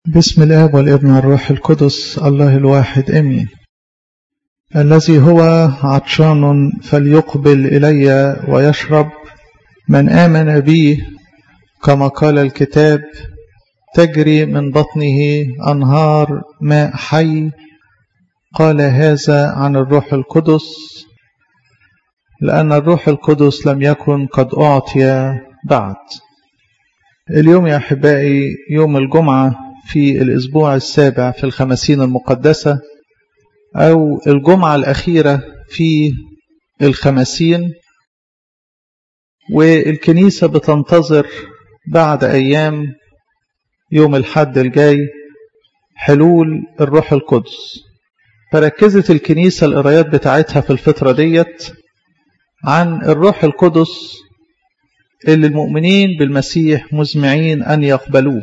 بسم الآب والابن والروح القدس الله الواحد امين الذي هو عطشان فليقبل إلي ويشرب من آمن بي كما قال الكتاب تجري من بطنه أنهار ماء حي قال هذا عن الروح القدس لأن الروح القدس لم يكن قد أعطي بعد اليوم يا أحبائي يوم الجمعة في الأسبوع السابع في الخمسين المقدسة أو الجمعة الأخيرة في الخمسين والكنيسة بتنتظر بعد أيام يوم الحد الجاي حلول الروح القدس فركزت الكنيسة القرايات بتاعتها في الفترة ديت عن الروح القدس اللي المؤمنين بالمسيح مزمعين أن يقبلوه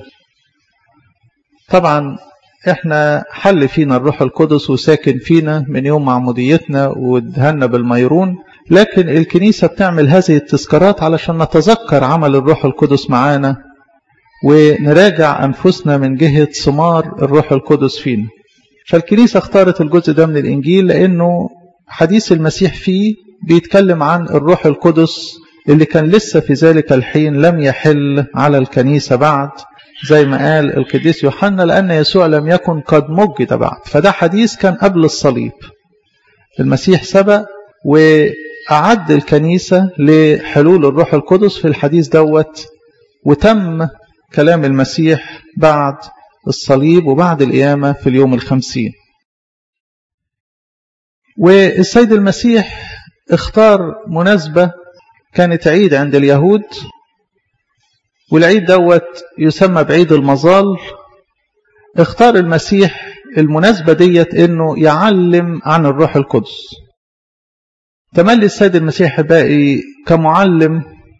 طبعا احنا حل فينا الروح القدس وساكن فينا من يوم معموديتنا ودهنا بالميرون لكن الكنيسة بتعمل هذه التذكارات علشان نتذكر عمل الروح القدس معانا ونراجع أنفسنا من جهة ثمار الروح القدس فينا فالكنيسة اختارت الجزء ده من الإنجيل لأنه حديث المسيح فيه بيتكلم عن الروح القدس اللي كان لسه في ذلك الحين لم يحل على الكنيسة بعد زي ما قال القديس يوحنا لأن يسوع لم يكن قد مجد بعد فده حديث كان قبل الصليب المسيح سبق وأعد الكنيسة لحلول الروح القدس في الحديث دوت وتم كلام المسيح بعد الصليب وبعد القيامة في اليوم الخمسين والسيد المسيح اختار مناسبة كانت عيد عند اليهود والعيد دوت يسمى بعيد المظال اختار المسيح المناسبة ديت انه يعلم عن الروح القدس تملي السيد المسيح باقي كمعلم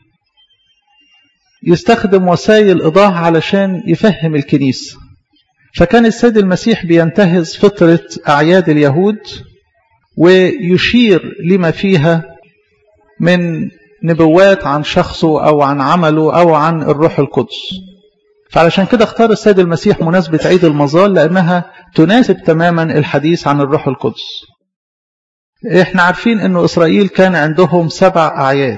يستخدم وسائل إيضاح علشان يفهم الكنيسة فكان السيد المسيح بينتهز فترة أعياد اليهود ويشير لما فيها من نبوات عن شخصه أو عن عمله أو عن الروح القدس فعلشان كده اختار السيد المسيح مناسبة عيد المظال لأنها تناسب تماما الحديث عن الروح القدس احنا عارفين انه اسرائيل كان عندهم سبع اعياد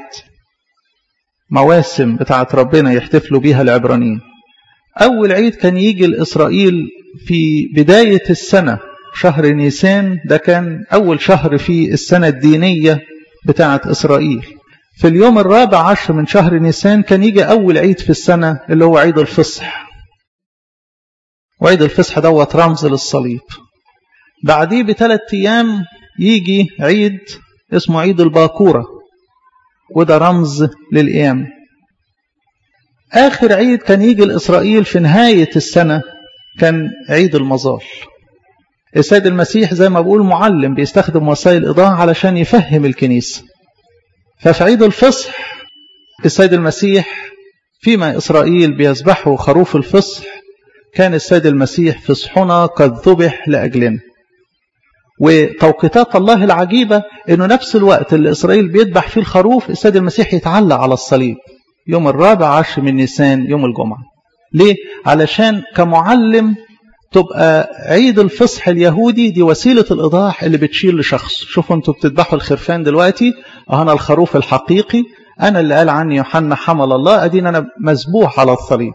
مواسم بتاعت ربنا يحتفلوا بيها العبرانيين اول عيد كان يجي لاسرائيل في بداية السنة شهر نيسان ده كان اول شهر في السنة الدينية بتاعت اسرائيل في اليوم الرابع عشر من شهر نيسان كان يجي أول عيد في السنة اللي هو عيد الفصح وعيد الفصح دوت رمز للصليب بعديه بثلاث أيام يجي عيد اسمه عيد الباكورة وده رمز للقيام آخر عيد كان يجي لإسرائيل في نهاية السنة كان عيد المظال السيد المسيح زي ما بقول معلم بيستخدم وسائل إيضاح علشان يفهم الكنيسة ففي عيد الفصح السيد المسيح فيما إسرائيل بيذبحوا خروف الفصح كان السيد المسيح فصحنا قد ذبح لأجلنا وتوقيتات الله العجيبة أنه نفس الوقت اللي إسرائيل بيذبح فيه الخروف السيد المسيح يتعلق على الصليب يوم الرابع عشر من نيسان يوم الجمعة ليه؟ علشان كمعلم تبقى عيد الفصح اليهودي دي وسيلة الإيضاح اللي بتشير لشخص شوفوا انتوا بتذبحوا الخرفان دلوقتي أنا الخروف الحقيقي أنا اللي قال عني يوحنا حمل الله أدين أنا مذبوح على الصليب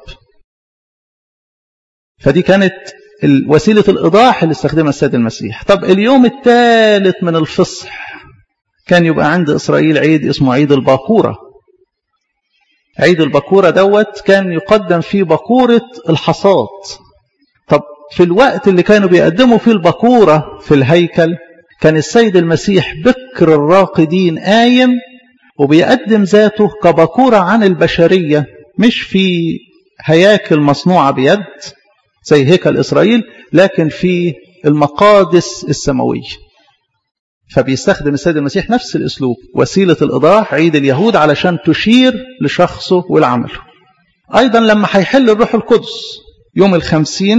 فدي كانت وسيلة الإيضاح اللي استخدمها السيد المسيح طب اليوم الثالث من الفصح كان يبقى عند إسرائيل عيد اسمه عيد الباكورة عيد الباكورة دوت كان يقدم فيه باكورة الحصاد طب في الوقت اللي كانوا بيقدموا فيه البكورة في الهيكل كان السيد المسيح بكر الراقدين قايم وبيقدم ذاته كبكورة عن البشرية مش في هياكل مصنوعة بيد زي هيكل إسرائيل لكن في المقادس السماوية فبيستخدم السيد المسيح نفس الأسلوب وسيلة الإيضاح عيد اليهود علشان تشير لشخصه ولعمله أيضا لما هيحل الروح القدس يوم الخمسين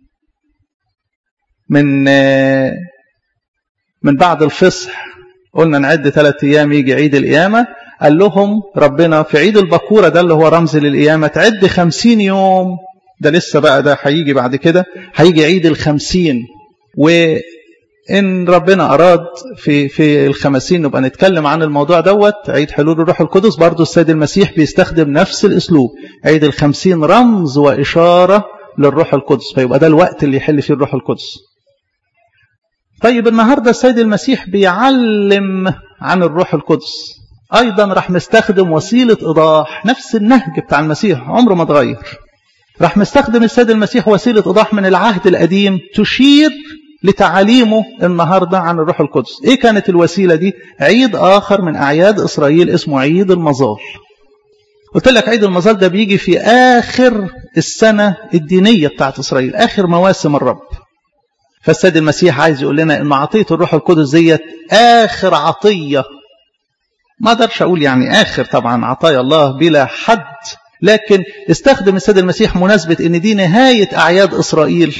من من بعد الفصح قلنا نعد ثلاث أيام يجي عيد القيامة قال لهم ربنا في عيد البكورة ده اللي هو رمز للقيامة تعد خمسين يوم ده لسه بقى ده هيجي بعد كده هيجي عيد الخمسين وإن ربنا أراد في في الخمسين نبقى نتكلم عن الموضوع دوت عيد حلول الروح القدس برضو السيد المسيح بيستخدم نفس الأسلوب عيد الخمسين رمز وإشارة للروح القدس فيبقى ده الوقت اللي يحل فيه الروح القدس طيب النهاردة السيد المسيح بيعلم عن الروح القدس أيضا راح مستخدم وسيلة إيضاح نفس النهج بتاع المسيح عمره ما اتغير راح مستخدم السيد المسيح وسيلة إيضاح من العهد القديم تشير لتعاليمه النهاردة عن الروح القدس إيه كانت الوسيلة دي عيد آخر من أعياد إسرائيل اسمه عيد المظال قلت لك عيد المظال ده بيجي في آخر السنة الدينية بتاعت إسرائيل آخر مواسم الرب فالسيد المسيح عايز يقول لنا ان عطيه الروح القدس ديت اخر عطيه ما اقدرش اقول يعني اخر طبعا عطايا الله بلا حد لكن استخدم السيد المسيح مناسبه ان دي نهايه اعياد اسرائيل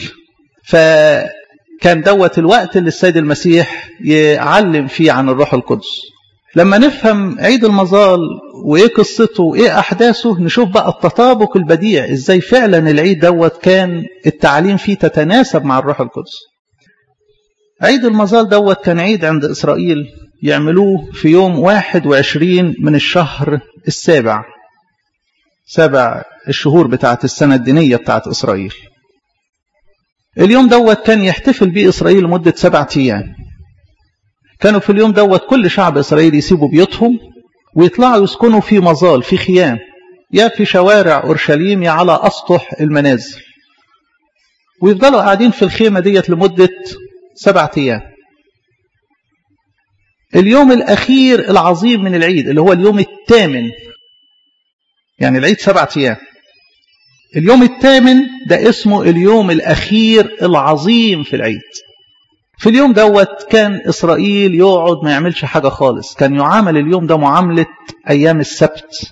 فكان دوت الوقت اللي السيد المسيح يعلم فيه عن الروح القدس لما نفهم عيد المظال وايه قصته وايه احداثه نشوف بقى التطابق البديع ازاي فعلا العيد دوت كان التعليم فيه تتناسب مع الروح القدس عيد المظال دوت كان عيد عند اسرائيل يعملوه في يوم 21 من الشهر السابع سابع الشهور بتاعت السنة الدينية بتاعت إسرائيل اليوم دوت كان يحتفل به إسرائيل لمدة سبعة أيام كانوا في اليوم دوت كل شعب إسرائيل يسيبوا بيوتهم ويطلعوا يسكنوا في مظال في خيام يا في شوارع أورشليم يا على أسطح المنازل ويفضلوا قاعدين في الخيمة ديت لمدة سبعة أيام اليوم الأخير العظيم من العيد اللي هو اليوم الثامن يعني العيد سبعة أيام اليوم الثامن ده اسمه اليوم الأخير العظيم في العيد في اليوم دوت كان إسرائيل يقعد ما يعملش حاجة خالص كان يعامل اليوم ده معاملة أيام السبت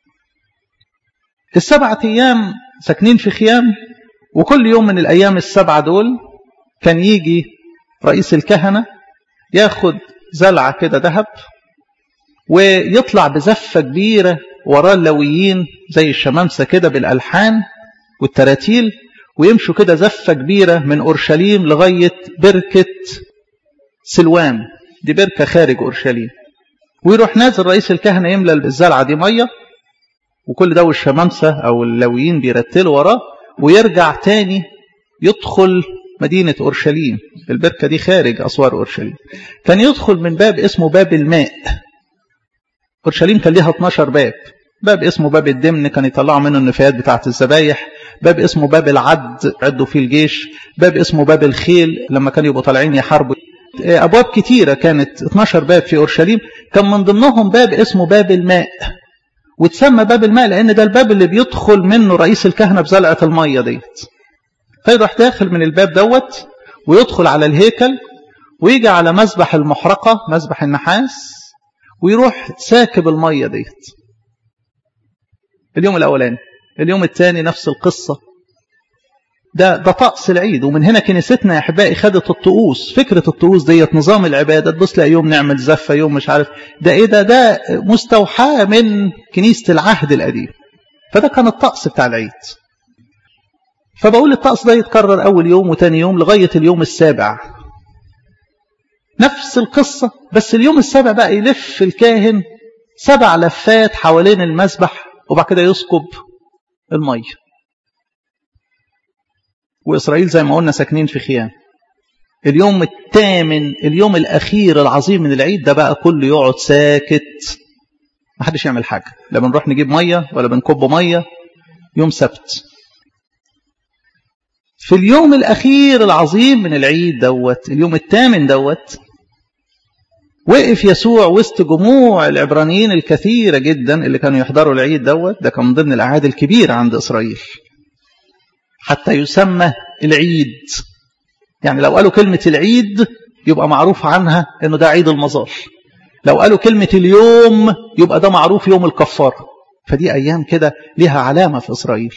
السبعة أيام ساكنين في خيام وكل يوم من الأيام السبعة دول كان يجي رئيس الكهنة ياخد زلعة كده ذهب ويطلع بزفة كبيرة وراه اللويين زي الشمامسة كده بالألحان والتراتيل ويمشوا كده زفة كبيرة من أورشليم لغاية بركة سلوان دي بركة خارج أورشليم ويروح نازل رئيس الكهنة يملى الزلعة دي مية وكل ده والشمامسة أو اللويين بيرتلوا وراه ويرجع تاني يدخل مدينة أورشليم البركة دي خارج أسوار أورشليم كان يدخل من باب اسمه باب الماء أورشليم كان ليها 12 باب باب اسمه باب الدمن كان يطلعوا منه النفايات بتاعة الذبايح باب اسمه باب العد عدوا فيه الجيش باب اسمه باب الخيل لما كانوا يبقوا طالعين يحاربوا أبواب كتيرة كانت 12 باب في أورشليم كان من ضمنهم باب اسمه باب الماء وتسمى باب الماء لأن ده الباب اللي بيدخل منه رئيس الكهنة بزلعة المية ديت فيروح داخل من الباب دوت ويدخل على الهيكل ويجي على مذبح المحرقة مذبح النحاس ويروح ساكب المية ديت اليوم الأولاني اليوم الثاني نفس القصة ده ده طقس العيد ومن هنا كنيستنا يا احبائي خدت الطقوس فكره الطقوس ديت نظام العباده تبص لا يوم نعمل زفه يوم مش عارف ده ايه ده ده مستوحاه من كنيسه العهد القديم فده كان الطقس بتاع العيد فبقول الطقس ده يتكرر اول يوم وتاني يوم لغايه اليوم السابع نفس القصه بس اليوم السابع بقى يلف الكاهن سبع لفات حوالين المذبح وبعد كده يسكب الميه وإسرائيل زي ما قلنا ساكنين في خيام اليوم الثامن اليوم الأخير العظيم من العيد ده بقى كله يقعد ساكت ما حدش يعمل حاجة لا بنروح نجيب مية ولا بنكب مية يوم سبت في اليوم الأخير العظيم من العيد دوت اليوم الثامن دوت وقف يسوع وسط جموع العبرانيين الكثيرة جدا اللي كانوا يحضروا العيد دوت ده كان من ضمن الأعياد الكبيرة عند إسرائيل حتى يسمى العيد يعني لو قالوا كلمة العيد يبقى معروف عنها انه ده عيد المظال لو قالوا كلمة اليوم يبقى ده معروف يوم الكفارة فدي أيام كده لها علامة في إسرائيل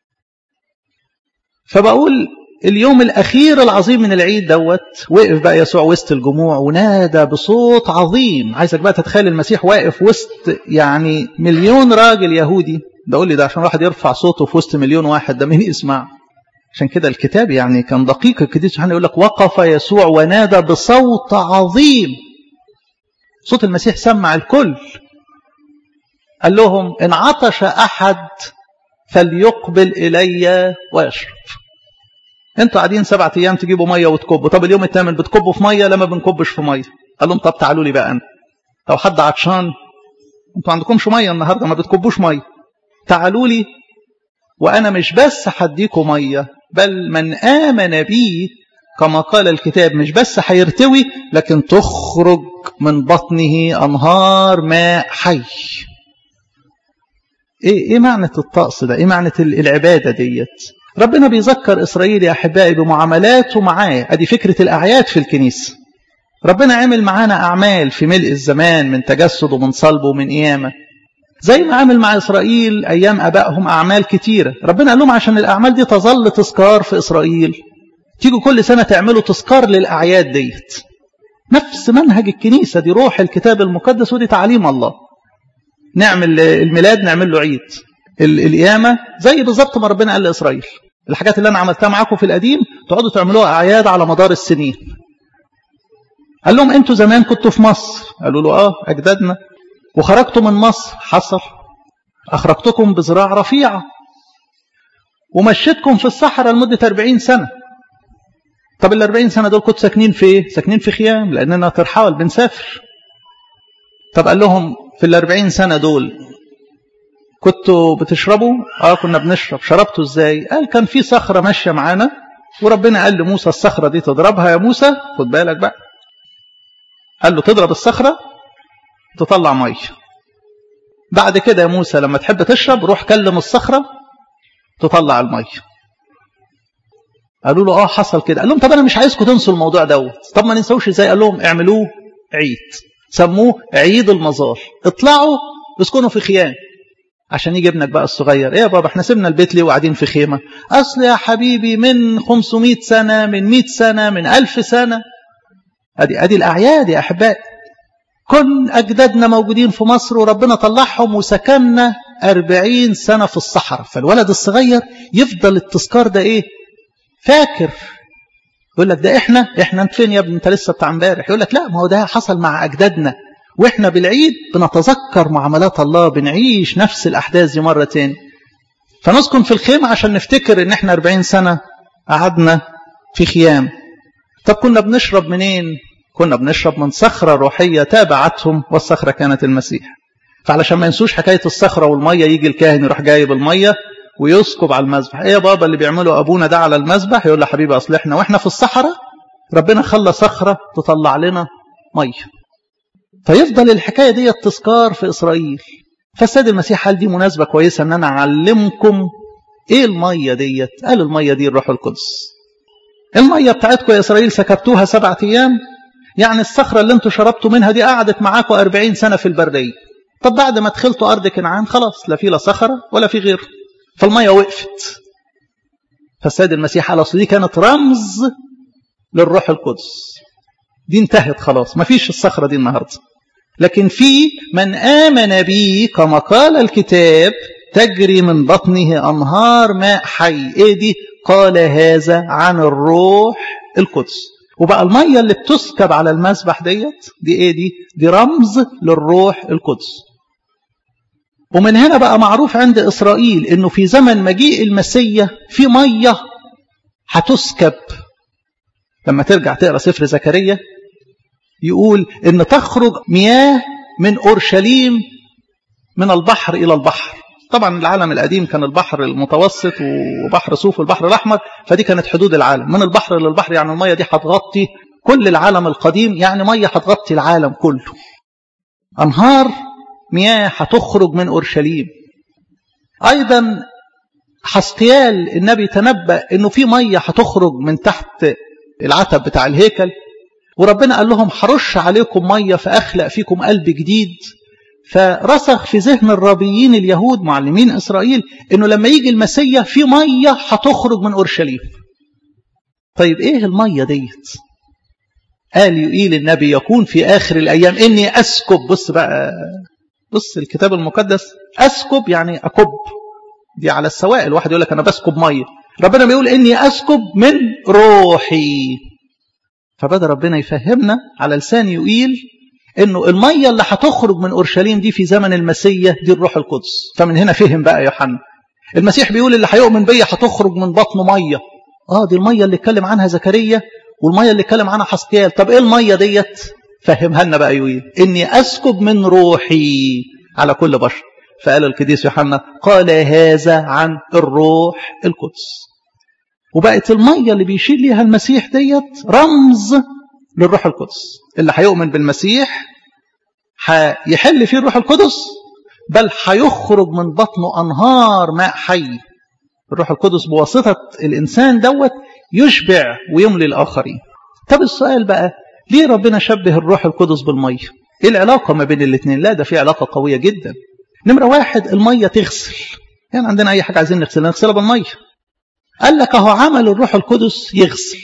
فبقول اليوم الأخير العظيم من العيد دوت وقف بقى يسوع وسط الجموع ونادى بصوت عظيم عايزك بقى تتخيل المسيح واقف وسط يعني مليون راجل يهودي ده قول لي ده عشان واحد يرفع صوته في وسط مليون واحد ده مين يسمع عشان كده الكتاب يعني كان دقيق القديس يوحنا يقول لك وقف يسوع ونادى بصوت عظيم صوت المسيح سمع الكل قال لهم إن عطش أحد فليقبل إلي ويشرب انتوا قاعدين سبعة أيام تجيبوا مية وتكبوا طب اليوم الثامن بتكبوا في مية لما بنكبش في مية قال لهم طب تعالوا لي بقى أنا لو حد عطشان انتوا عندكمش مية النهاردة ما بتكبوش مية تعالوا لي وأنا مش بس هديكم مية بل من آمن بي كما قال الكتاب مش بس هيرتوي لكن تخرج من بطنه أنهار ماء حي ايه ايه معنى الطقس ده ايه معنى العباده ديت ربنا بيذكر اسرائيل يا احبائي بمعاملاته معاه ادي فكره الاعياد في الكنيسه ربنا عمل معانا اعمال في ملء الزمان من تجسد ومن صلب ومن قيامه زي ما عمل مع اسرائيل ايام ابائهم اعمال كتيره ربنا قال لهم عشان الاعمال دي تظل تذكار في اسرائيل تيجوا كل سنه تعملوا تذكار للاعياد ديت نفس منهج الكنيسه دي روح الكتاب المقدس ودي تعليم الله نعمل الميلاد نعمل له عيد القيامة زي بالظبط ما ربنا قال لإسرائيل الحاجات اللي أنا عملتها معاكم في القديم تقعدوا تعملوها أعياد على مدار السنين قال لهم أنتوا زمان كنتوا في مصر قالوا له آه أجدادنا وخرجتوا من مصر حصل أخرجتكم بزراع رفيعة ومشيتكم في الصحراء لمدة 40 سنة طب ال 40 سنة دول كنتوا ساكنين في ايه؟ ساكنين في خيام لأننا ترحال بنسافر طب قال لهم في الأربعين سنة دول كنتوا بتشربوا اه كنا بنشرب شربتوا ازاي قال كان في صخرة ماشية معانا وربنا قال لموسى الصخرة دي تضربها يا موسى خد بالك بقى قال له تضرب الصخرة تطلع مية بعد كده يا موسى لما تحب تشرب روح كلم الصخرة تطلع المية قالوا له اه حصل كده قال لهم طب انا مش عايزكم تنسوا الموضوع دوت طب ما ننسوش ازاي قال لهم اعملوه عيد سموه عيد المظال اطلعوا اسكنوا في خيام عشان يجي ابنك بقى الصغير ايه يا بابا احنا سيبنا البيت ليه وقاعدين في خيمة اصل يا حبيبي من 500 سنة من 100 سنة من 1000 سنة ادي ادي الاعياد يا احبائي كن اجدادنا موجودين في مصر وربنا طلعهم وسكننا 40 سنة في الصحراء فالولد الصغير يفضل التذكار ده ايه فاكر يقول لك ده احنا احنا انت فين يا ابني انت لسه بتاع امبارح يقول لك لا ما هو ده حصل مع اجدادنا واحنا بالعيد بنتذكر معاملات الله بنعيش نفس الاحداث دي مره تاني فنسكن في الخيمه عشان نفتكر ان احنا 40 سنه قعدنا في خيام طب كنا بنشرب منين كنا بنشرب من صخره روحيه تابعتهم والصخره كانت المسيح فعلشان ما ينسوش حكايه الصخره والميه يجي الكاهن يروح جايب الميه ويسكب على المذبح ايه يا بابا اللي بيعمله ابونا ده على المذبح يقول له حبيبي اصل احنا واحنا في الصحراء ربنا خلى صخره تطلع لنا ميه فيفضل الحكايه دي تذكار في اسرائيل فالسيد المسيح قال دي مناسبه كويسه ان انا اعلمكم ايه الميه ديت قال الميه دي الروح القدس الميه بتاعتكم يا اسرائيل سكبتوها سبعة ايام يعني الصخره اللي انتوا شربتوا منها دي قعدت معاكم 40 سنه في البريه طب بعد ما دخلتوا ارض كنعان خلاص لا في لا صخره ولا في غيره فالميه وقفت فالسيد المسيح قال اصل دي كانت رمز للروح القدس دي انتهت خلاص ما فيش الصخره دي النهارده لكن في من امن بي كما قال الكتاب تجري من بطنه انهار ماء حي ايه دي قال هذا عن الروح القدس وبقى الميه اللي بتسكب على المسبح ديت دي ايه دي دي رمز للروح القدس ومن هنا بقى معروف عند إسرائيل أنه في زمن مجيء المسيا في مية هتسكب لما ترجع تقرأ سفر زكريا يقول أن تخرج مياه من أورشليم من البحر إلى البحر طبعا العالم القديم كان البحر المتوسط وبحر صوف والبحر الأحمر فدي كانت حدود العالم من البحر للبحر يعني المية دي هتغطي كل العالم القديم يعني مية هتغطي العالم كله أنهار مياه هتخرج من أورشليم أيضا حسقيال النبي تنبأ أنه في مية هتخرج من تحت العتب بتاع الهيكل وربنا قال لهم هرش عليكم مية فأخلق فيكم قلب جديد فرسخ في ذهن الرابيين اليهود معلمين إسرائيل أنه لما يجي المسيا في مية هتخرج من أورشليم طيب إيه المية ديت قال يقيل النبي يكون في آخر الأيام إني أسكب بص بقى بص الكتاب المقدس أسكب يعني أكب دي على السوائل واحد يقول لك انا بسكب ميه ربنا بيقول اني اسكب من روحي فبدا ربنا يفهمنا على لسان يقيل انه الميه اللي هتخرج من اورشليم دي في زمن المسيح دي الروح القدس فمن هنا فهم بقى يوحنا المسيح بيقول اللي هيؤمن بيا هتخرج من بطنه ميه اه دي الميه اللي اتكلم عنها زكريا والميه اللي اتكلم عنها حسكيال طب ايه الميه ديت فهمها لنا بقى يقول اني اسكب من روحي على كل بشر فقال القديس يوحنا قال هذا عن الروح القدس وبقت الميه اللي بيشير ليها المسيح ديت رمز للروح القدس اللي هيؤمن بالمسيح هيحل فيه الروح القدس بل هيخرج من بطنه انهار ماء حي الروح القدس بواسطه الانسان دوت يشبع ويملي الاخرين طب السؤال بقى ليه ربنا شبه الروح القدس بالميه ايه العلاقه ما بين الاثنين لا ده في علاقه قويه جدا نمره واحد الميه تغسل يعني عندنا اي حاجه عايزين نغسلها نغسلها بالميه قال لك اهو عمل الروح القدس يغسل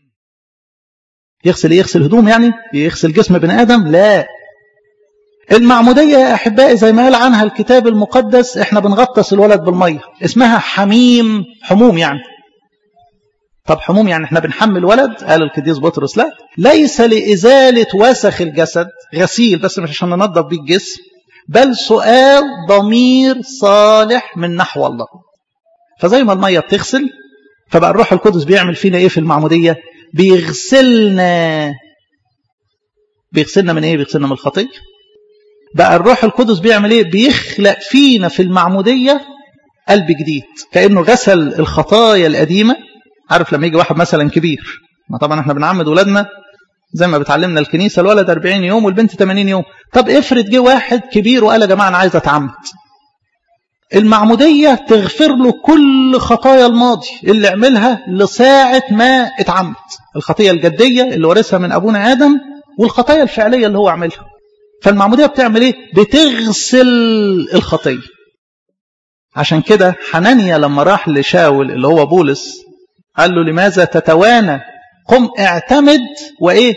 يغسل يغسل هدوم يعني يغسل جسم بني ادم لا المعمودية يا أحبائي زي ما قال عنها الكتاب المقدس إحنا بنغطس الولد بالمية اسمها حميم حموم يعني طب حموم يعني إحنا بنحمل ولد قال القديس بطرس لا ليس لإزالة وسخ الجسد غسيل بس مش عشان ننظف بيه الجسم بل سؤال ضمير صالح من نحو الله فزي ما المية بتغسل فبقى الروح القدس بيعمل فينا إيه في المعمودية بيغسلنا بيغسلنا من إيه بيغسلنا من الخطية بقى الروح القدس بيعمل ايه بيخلق فينا في المعمودية قلب جديد كأنه غسل الخطايا القديمة عارف لما يجي واحد مثلا كبير ما طبعا احنا بنعمد ولادنا زي ما بتعلمنا الكنيسة الولد 40 يوم والبنت 80 يوم طب افرض جه واحد كبير وقال يا جماعة انا عايز اتعمد المعمودية تغفر له كل خطايا الماضي اللي عملها لساعة ما اتعمد الخطية الجدية اللي ورثها من أبونا آدم والخطايا الفعلية اللي هو عملها فالمعمودية بتعمل ايه بتغسل الخطية عشان كده حنانيا لما راح لشاول اللي هو بولس قال له لماذا تتوانى قم اعتمد وايه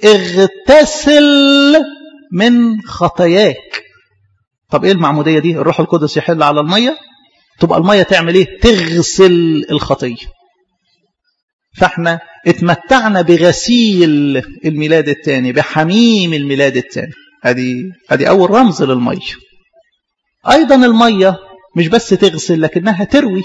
اغتسل من خطاياك طب ايه المعمودية دي الروح القدس يحل على المية تبقى المية تعمل ايه تغسل الخطية فاحنا اتمتعنا بغسيل الميلاد الثاني بحميم الميلاد الثاني ادي ادي اول رمز للميه ايضا الميه مش بس تغسل لكنها تروي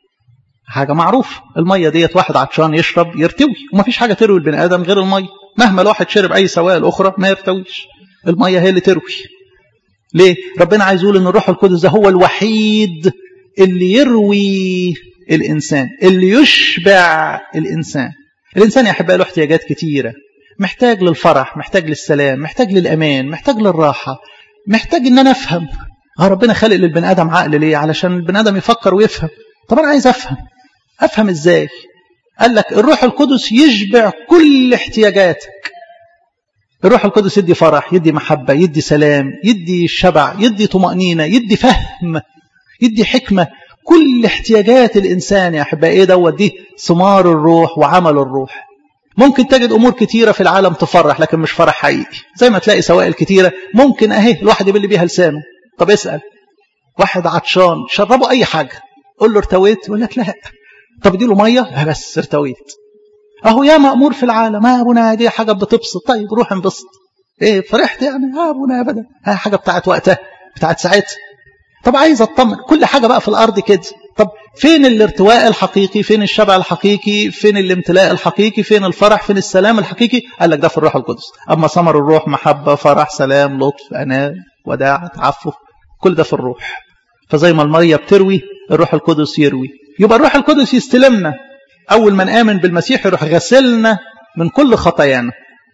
حاجه معروفه الميه ديت واحد عطشان يشرب يرتوي ومفيش حاجه تروي البني ادم غير الميه مهما الواحد شرب اي سوائل اخرى ما يرتويش الميه هي اللي تروي ليه ربنا عايز يقول ان الروح القدس ده هو الوحيد اللي يروي الانسان اللي يشبع الانسان الانسان يا احبائي له احتياجات كتيره محتاج للفرح محتاج للسلام محتاج للأمان محتاج للراحة محتاج ان انا افهم اه ربنا خلق للبني ادم عقل ليه علشان البني ادم يفكر ويفهم طب انا عايز افهم افهم ازاي قال لك الروح القدس يشبع كل احتياجاتك الروح القدس يدي فرح يدي محبة يدي سلام يدي شبع يدي طمأنينة يدي فهم يدي حكمة كل احتياجات الإنسان يا أحبائي إيه دوت دي ثمار الروح وعمل الروح ممكن تجد أمور كتيرة في العالم تفرح لكن مش فرح حقيقي زي ما تلاقي سوائل كتيرة ممكن أهي الواحد يبل بيها لسانه طب اسأل واحد عطشان شربه أي حاجة قول له ارتويت يقول لك لا طب اديله مية لا بس ارتويت أهو يا مأمور في العالم ما أبونا دي حاجة بتبسط طيب روح انبسط إيه فرحت يعني ها أبونا أبدا ها حاجة بتاعت وقتها بتاعت ساعتها طب عايز اطمن كل حاجة بقى في الأرض كده طب فين الارتواء الحقيقي فين الشبع الحقيقي فين الامتلاء الحقيقي فين الفرح فين السلام الحقيقي قال لك ده في الروح القدس أما ثمر الروح محبة فرح سلام لطف أناة وداع تعفف كل ده في الروح فزي ما المية بتروي الروح القدس يروي يبقى الروح القدس يستلمنا أول من آمن بالمسيح يروح غسلنا من كل خطايانا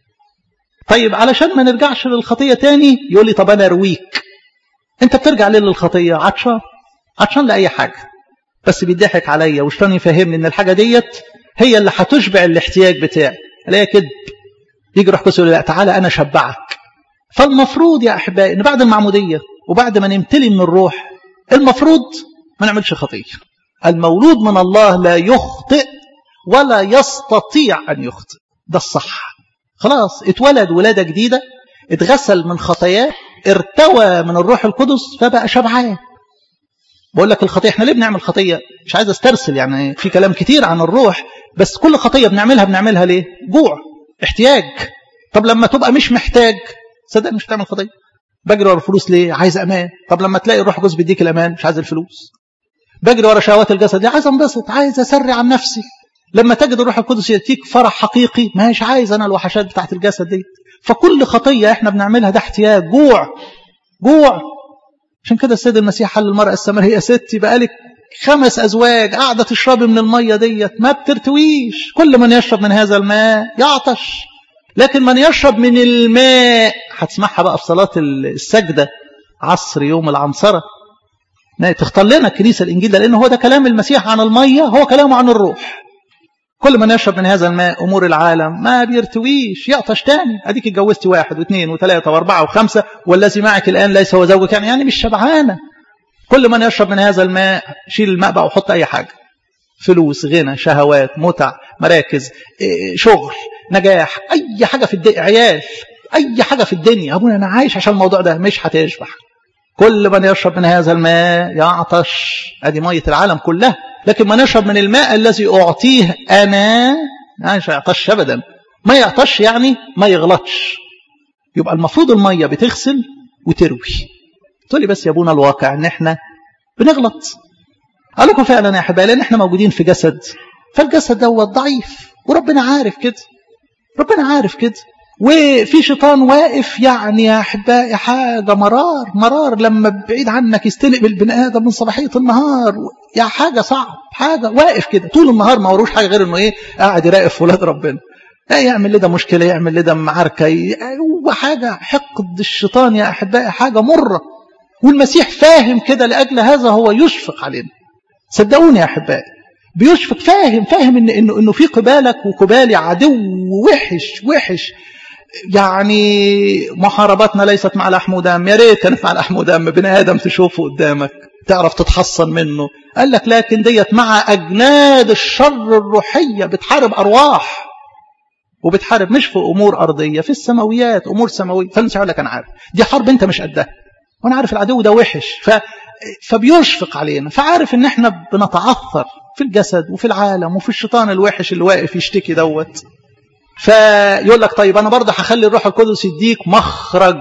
طيب علشان ما نرجعش للخطية تاني يقول لي طب أنا أرويك أنت بترجع ليه للخطية عطشان عطشان لأي حاجة بس بيضحك عليا وشطان يفهمني ان الحاجه ديت هي اللي هتشبع الاحتياج بتاعي الاقيها كذب يجي روح قدس يقول لا تعالى انا اشبعك فالمفروض يا احبائي ان بعد المعموديه وبعد ما نمتلي من الروح المفروض ما نعملش خطيه المولود من الله لا يخطئ ولا يستطيع ان يخطئ ده الصح خلاص اتولد ولاده جديده اتغسل من خطاياه ارتوى من الروح القدس فبقى شبعان بقول لك الخطيه احنا ليه بنعمل خطيه مش عايز استرسل يعني في كلام كتير عن الروح بس كل خطيه بنعملها بنعملها ليه جوع احتياج طب لما تبقى مش محتاج صدق مش بتعمل خطيه بجري ورا الفلوس ليه عايز امان طب لما تلاقي الروح القدس بيديك الامان مش عايز الفلوس بجري ورا شهوات الجسد ليه عايز انبسط عايز اسرع عن نفسي لما تجد الروح القدس يديك فرح حقيقي مش عايز انا الوحشات بتاعت الجسد دي فكل خطيه احنا بنعملها ده احتياج جوع جوع عشان كده السيد المسيح قال للمرأة السامرية يا ستي بقالك خمس أزواج قاعدة تشربي من المية ديت ما بترتويش كل من يشرب من هذا الماء يعطش لكن من يشرب من الماء هتسمعها بقى في صلاة السجدة عصر يوم العنصرة تختار لنا الكنيسة الإنجيل ده لأن هو ده كلام المسيح عن المية هو كلامه عن الروح كل من يشرب من هذا الماء أمور العالم ما بيرتويش يعطش تاني أديك اتجوزتي واحد واثنين وثلاثة وأربعة وخمسة والذي معك الآن ليس هو زوجك يعني, يعني مش شبعانة كل من يشرب من هذا الماء شيل الماء بقى وحط أي حاجة فلوس غنى شهوات متع مراكز شغل نجاح أي حاجة في الدنيا عيال أي حاجة في الدنيا أبونا أنا عايش عشان الموضوع ده مش هتشبع كل من يشرب من هذا الماء يعطش أدي مية العالم كلها لكن من يشرب من الماء الذي أعطيه أنا مش يعطش أبدا ما يعطش يعني ما يغلطش يبقى المفروض المية بتغسل وتروي تقول لي بس يا ابونا الواقع ان احنا بنغلط قال لكم فعلا يا احبائي لان احنا موجودين في جسد فالجسد دوت ضعيف وربنا عارف كده ربنا عارف كده وفي شيطان واقف يعني يا احبائي حاجه مرار مرار لما بعيد عنك يستلق البني ادم من صباحيه النهار يا حاجه صعب حاجه واقف كده طول النهار ما وروش حاجه غير انه ايه قاعد يراقب في ولاد ربنا يعمل لده مشكله يعمل لده معركه وحاجه حقد الشيطان يا احبائي حاجه مره والمسيح فاهم كده لاجل هذا هو يشفق علينا صدقوني يا احبائي بيشفق فاهم فاهم ان انه انه في قبالك وقبالي عدو وحش وحش يعني محارباتنا ليست مع لحم ودم يا ريت كانت مع لحم ودم بني ادم تشوفه قدامك تعرف تتحصن منه قال لك لكن ديت مع اجناد الشر الروحيه بتحارب ارواح وبتحارب مش في امور ارضيه في السماويات امور سماويه فالمسيح يقول لك انا عارف دي حرب انت مش قدها وانا عارف العدو ده وحش ف... فبيشفق علينا فعارف ان احنا بنتعثر في الجسد وفي العالم وفي الشيطان الوحش اللي واقف يشتكي دوت فيقول لك طيب انا برضه هخلي الروح القدس يديك مخرج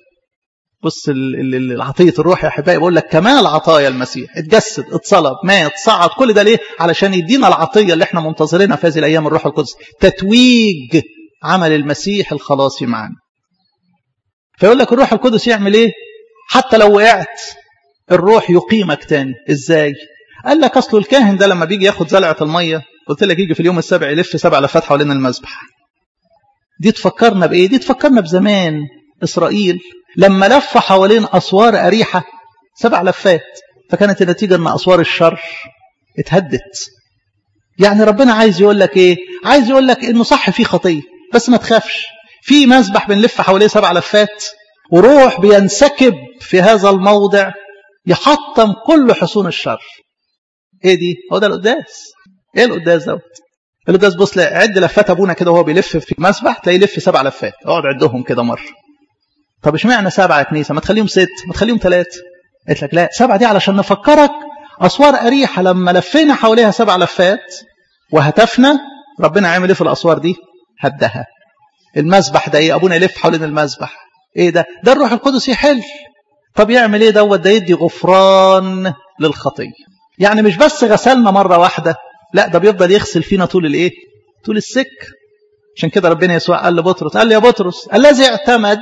بص العطيه الروح يا احبائي بقول لك كمال عطايا المسيح اتجسد اتصلب مات صعد كل ده ليه علشان يدينا العطيه اللي احنا منتظرينها في هذه الايام الروح القدس تتويج عمل المسيح الخلاصي معنا فيقول لك الروح القدس يعمل ايه حتى لو وقعت الروح يقيمك تاني ازاي قال لك اصل الكاهن ده لما بيجي ياخد زلعه الميه قلت لك يجي في اليوم السابع يلف سبع لفات حوالين المذبح دي تفكرنا بايه دي تفكرنا بزمان اسرائيل لما لف حوالين اسوار اريحه سبع لفات فكانت النتيجه ان اسوار الشر اتهدت يعني ربنا عايز يقول لك ايه عايز يقول لك انه صح في خطيه بس ما تخافش في مذبح بنلف حواليه سبع لفات وروح بينسكب في هذا الموضع يحطم كل حصون الشر ايه دي هو ده القداس ايه القداس دوت القداس بص لا عد لفات ابونا كده وهو بيلف في مسبح تلاقيه يلف سبع لفات اقعد عدهم كده مره طب اشمعنى سبعه يا كنيسه ما تخليهم ست ما تخليهم ثلاثه قلت لك لا سبعه دي علشان نفكرك اسوار اريحه لما لفينا حواليها سبع لفات وهتفنا ربنا عمل ايه في الاسوار دي هدها المسبح ده ايه ابونا يلف حوالين المسبح ايه ده ده الروح القدس يحل طب يعمل ايه دوت ده يدي غفران للخطيه يعني مش بس غسلنا مره واحده لا ده بيفضل يغسل فينا طول الايه طول السك عشان كده ربنا يسوع قال لبطرس قال لي يا بطرس الذي اعتمد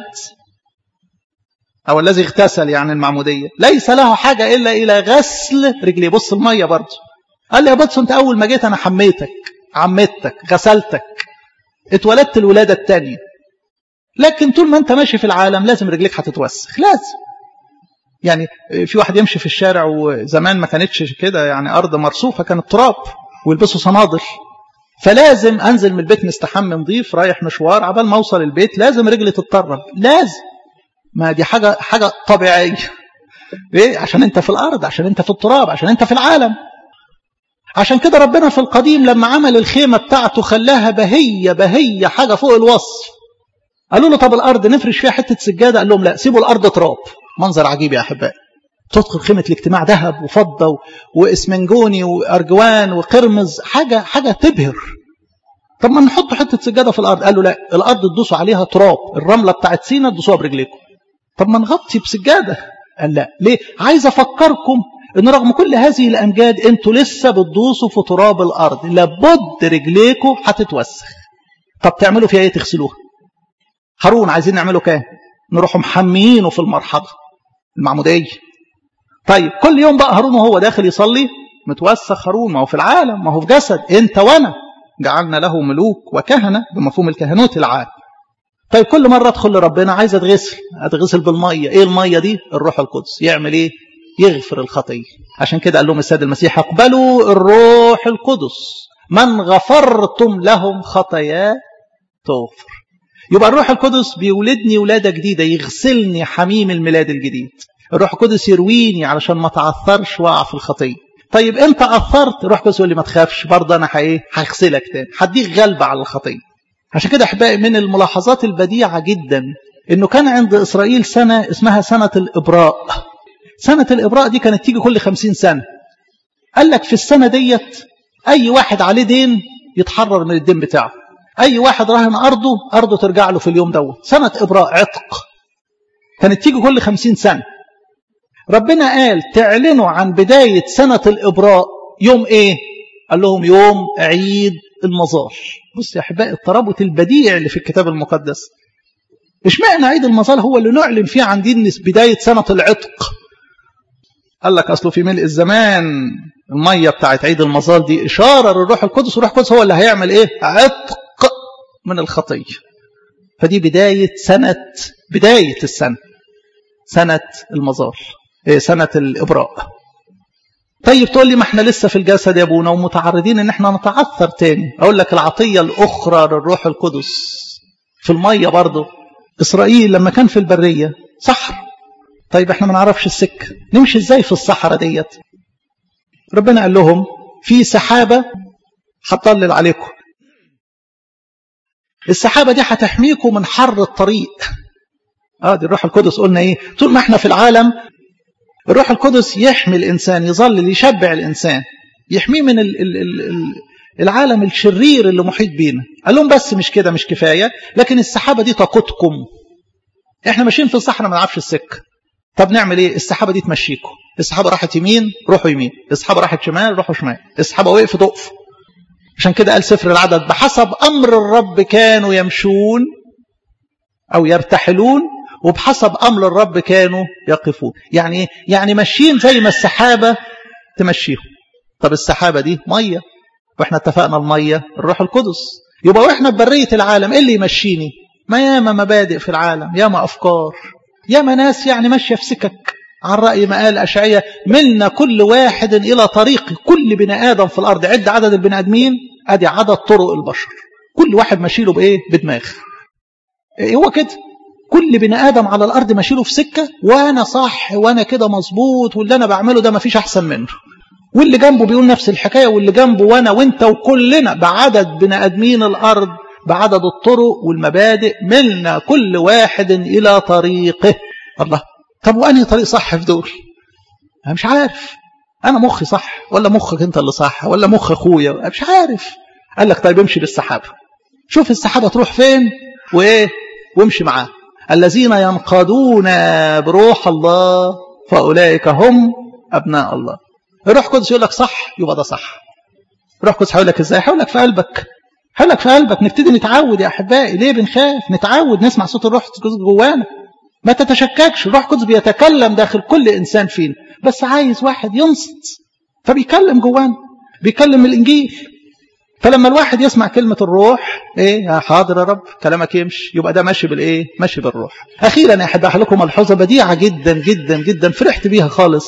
او الذي اغتسل يعني المعموديه ليس له حاجه الا الى غسل رجليه بص الميه برضه قال لي يا بطرس انت اول ما جيت انا حميتك عمتك غسلتك اتولدت الولاده الثانيه لكن طول ما انت ماشي في العالم لازم رجليك هتتوسخ لازم يعني في واحد يمشي في الشارع وزمان ما كانتش كده يعني ارض مرصوفه كانت تراب ويلبسوا صنادل فلازم انزل من البيت مستحمي نظيف رايح مشوار عبال ما اوصل البيت لازم رجلي تتطرب لازم ما دي حاجه حاجه طبيعيه ايه عشان انت في الارض عشان انت في التراب عشان انت في العالم عشان كده ربنا في القديم لما عمل الخيمه بتاعته خلاها بهيه بهيه حاجه فوق الوصف قالوا له طب الارض نفرش فيها حته سجاده قال لهم لا سيبوا الارض تراب منظر عجيب يا احبائي تدخل خيمة الاجتماع ذهب وفضة واسمنجوني وارجوان وقرمز حاجة حاجة تبهر طب ما نحط حتة سجادة في الأرض قال له لا الأرض تدوسوا عليها تراب الرملة بتاعت سينا تدوسوها برجليكم طب ما نغطي بسجادة قال لا ليه عايز أفكركم ان رغم كل هذه الامجاد انتوا لسه بتدوسوا في تراب الارض لابد رجليكم هتتوسخ طب تعملوا فيها ايه تغسلوها هارون عايزين نعمله كام نروحوا محميينه في المرحله المعموديه طيب كل يوم بقى هارون وهو داخل يصلي متوسخ هارون ما هو في العالم ما هو في جسد انت وانا جعلنا له ملوك وكهنه بمفهوم الكهنوت العام طيب كل مره ادخل لربنا عايز اتغسل اتغسل بالميه ايه الميه دي الروح القدس يعمل ايه يغفر الخطيه عشان كده قال لهم السيد المسيح اقبلوا الروح القدس من غفرتم لهم خطاياه تغفر يبقى الروح القدس بيولدني ولادة جديدة يغسلني حميم الميلاد الجديد الروح القدس يرويني علشان ما تعثرش واقع في الخطية طيب انت عثرت الروح القدس يقول لي ما تخافش برضه انا ايه هغسلك تاني هديك غلبة على الخطية عشان كده احبائي من الملاحظات البديعة جدا انه كان عند اسرائيل سنة اسمها سنة الابراء سنة الابراء دي كانت تيجي كل خمسين سنة قال لك في السنة ديت اي واحد عليه دين يتحرر من الدين بتاعه اي واحد راهن ارضه ارضه ترجع له في اليوم دوت سنة ابراء عتق كانت تيجي كل خمسين سنة ربنا قال تعلنوا عن بداية سنة الإبراء يوم إيه؟ قال لهم يوم عيد المظال بص يا أحبائي الترابط البديع اللي في الكتاب المقدس اشمعنى عيد المظال هو اللي نعلن فيه عن دين بداية سنة العتق قال لك أصله في ملء الزمان المية بتاعت عيد المظال دي إشارة للروح القدس والروح القدس هو اللي هيعمل إيه؟ عتق من الخطية فدي بداية سنة بداية السنة سنة المظال سنة الإبراء طيب تقول لي ما احنا لسه في الجسد يا ابونا ومتعرضين ان احنا نتعثر تاني اقول لك العطية الاخرى للروح القدس في المية برضه اسرائيل لما كان في البرية صحر طيب احنا ما نعرفش السكة نمشي ازاي في الصحراء ديت ربنا قال لهم في سحابة هتضلل عليكم السحابة دي هتحميكم من حر الطريق اه دي الروح القدس قلنا ايه طول ما احنا في العالم الروح القدس يحمي الإنسان يظل يشبع الإنسان يحميه من ال ال ال العالم الشرير اللي محيط بينا قال لهم بس مش كده مش كفاية لكن السحابة دي تقودكم احنا ماشيين في الصحراء ما نعرفش السكة طب نعمل ايه السحابة دي تمشيكم السحابة راحت يمين روحوا يمين السحابة راحت شمال روحوا شمال السحابة وقفت وقفوا عشان كده قال سفر العدد بحسب أمر الرب كانوا يمشون أو يرتحلون وبحسب أمر الرب كانوا يقفون يعني يعني ماشيين زي ما السحابة تمشيهم طب السحابة دي مية واحنا اتفقنا المية الروح القدس يبقى واحنا ببرية العالم ايه اللي يمشيني ما ياما مبادئ في العالم ياما أفكار ياما ناس يعني ماشية في سكك عن رأي ما قال أشعية ملنا كل واحد إلى طريق كل بني آدم في الأرض عد عدد البني آدمين أدي عدد طرق البشر كل واحد ماشيله بإيه بدماغ إيه هو كده كل بني آدم على الأرض ماشيله في سكة وأنا صح وأنا كده مظبوط واللي أنا بعمله ده مفيش أحسن منه واللي جنبه بيقول نفس الحكاية واللي جنبه وأنا وأنت وكلنا بعدد بني آدمين الأرض بعدد الطرق والمبادئ ملنا كل واحد إلى طريقه الله طب وأنهي طريق صح في دول أنا مش عارف أنا مخي صح ولا مخك أنت اللي صح ولا مخ أخويا أنا مش عارف قال لك طيب امشي بالسحابة شوف السحابة تروح فين وإيه وامشي معاه الذين ينقادون بروح الله فأولئك هم أبناء الله الروح القدس يقول لك صح يبقى ده صح الروح القدس هيقول لك ازاي هيقول لك في قلبك هيقول لك في قلبك نبتدي نتعود يا احبائي ليه بنخاف نتعود نسمع صوت الروح القدس جوانا ما تتشككش الروح القدس بيتكلم داخل كل انسان فينا بس عايز واحد ينصت فبيكلم جوانا بيكلم الانجيل فلما الواحد يسمع كلمة الروح ايه يا حاضر يا رب كلامك يمشي يبقى ده ماشي بالايه ماشي بالروح اخيرا يا احب لكم ملحوظة بديعة جدا جدا جدا فرحت بيها خالص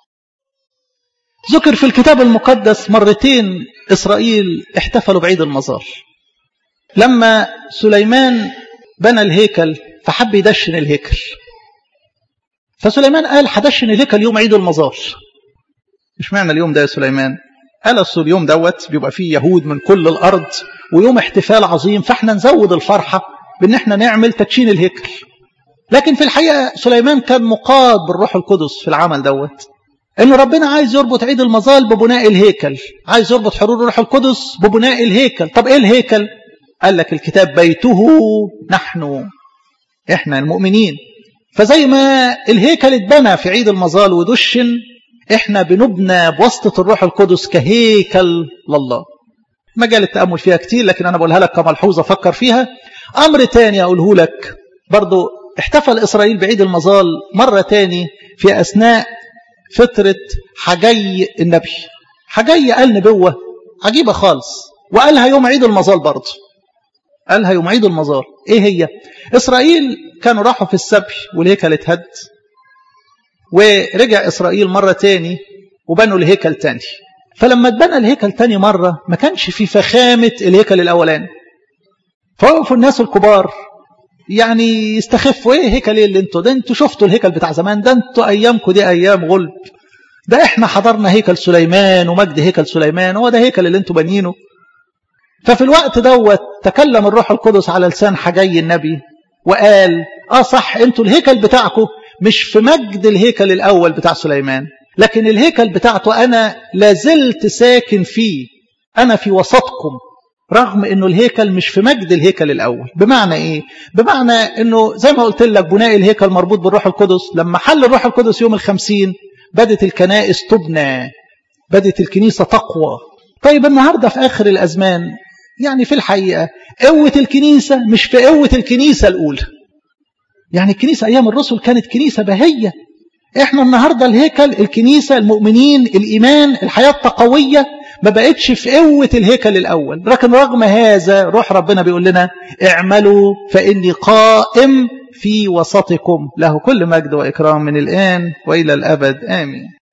ذكر في الكتاب المقدس مرتين اسرائيل احتفلوا بعيد المظال لما سليمان بنى الهيكل فحب يدشن الهيكل فسليمان قال هدشن الهيكل يوم عيد المظال مش معنى اليوم ده يا سليمان قال اصل اليوم دوت بيبقى فيه يهود من كل الارض ويوم احتفال عظيم فاحنا نزود الفرحه بان احنا نعمل تدشين الهيكل لكن في الحقيقة سليمان كان مقاد بالروح القدس في العمل دوت ان ربنا عايز يربط عيد المظال ببناء الهيكل عايز يربط حلول الروح القدس ببناء الهيكل طب ايه الهيكل قال لك الكتاب بيته نحن احنا المؤمنين فزي ما الهيكل اتبنى في عيد المظال ودشن احنا بنبنى بواسطة الروح القدس كهيكل لله مجال التأمل فيها كتير لكن أنا بقولها لك كملحوظة فكر فيها أمر تاني أقوله لك برضو احتفل إسرائيل بعيد المظال مرة تاني في أثناء فترة حجي النبي حجي قال نبوة عجيبة خالص وقالها يوم عيد المظال برضه قالها يوم عيد المظال ايه هي اسرائيل كانوا راحوا في السبي والهيكل اتهد ورجع اسرائيل مرة تاني وبنوا الهيكل تاني فلما اتبنى الهيكل تاني مرة ما كانش في فخامة الهيكل الاولاني فوقفوا الناس الكبار يعني يستخفوا ايه هيكل ايه اللي انتوا ده انتوا شفتوا الهيكل بتاع زمان ده انتوا ايامكم دي ايام غلب ده احنا حضرنا هيكل سليمان ومجد هيكل سليمان هو ده هيكل اللي انتوا بانيينه ففي الوقت دوت تكلم الروح القدس على لسان حجي النبي وقال اه صح انتوا الهيكل بتاعكم مش في مجد الهيكل الاول بتاع سليمان لكن الهيكل بتاعته انا لازلت ساكن فيه انا في وسطكم رغم انه الهيكل مش في مجد الهيكل الاول بمعنى ايه بمعنى انه زي ما قلت لك بناء الهيكل مربوط بالروح القدس لما حل الروح القدس يوم الخمسين بدت الكنائس تبنى بدت الكنيسة تقوى طيب النهاردة في آخر الأزمان يعني في الحقيقة قوة الكنيسة مش في قوة الكنيسة الأولى يعني الكنيسة أيام الرسل كانت كنيسة بهية احنا النهاردة الهيكل الكنيسة المؤمنين الإيمان الحياة التقوية ما بقتش في قوة الهيكل الأول لكن رغم هذا روح ربنا بيقول لنا اعملوا فإني قائم في وسطكم له كل مجد وإكرام من الآن وإلى الأبد آمين